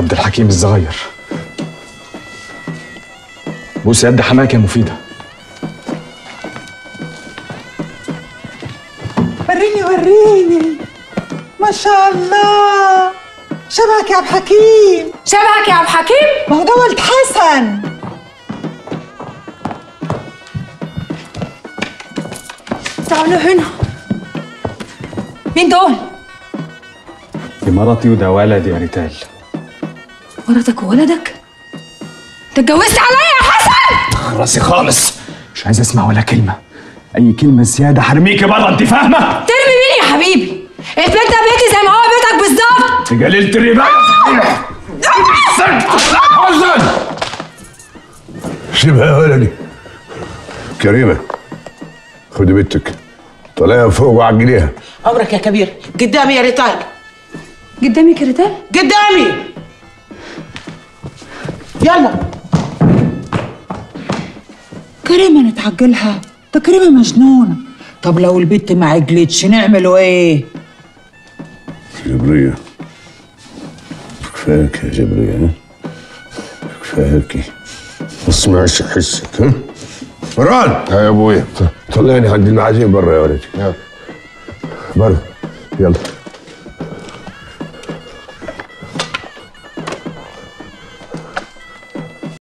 عبد الحكيم الصغير بوس يد حماك يا مفيده وريني وريني ما شاء الله شبهك يا عبد الحكيم شبهك يا عبد الحكيم ما هو ده ولد حسن تعالوا هنا مين دول؟ دي مرتي وده ولدي يا ريتال مراتك وولدك؟ انت اتجوزت عليا يا حسن؟ راسي خالص مش عايز اسمع ولا كلمه اي كلمه زياده هرميكي بره انت فاهمه ترمي مين يا حبيبي؟ البيت ده بيتي زي ما هو بيتك بالظبط انت جللت الربا حسن سيبها يا ولدي كريمة خدي بنتك طلعيها فوق وعجليها عمرك يا كبير قدامي يا ريتال قدامي كريتال؟ قدامي يلا كريمة نتعجلها ده كريمة مجنونة طب لو البت ما عجلتش نعملوا ايه؟ جبرية كفاك يا جبرية ها كفاكي ما تسمعش حسك ها مران يا ابويا طلعني عند المعازيم برا يا ولدي برا يلا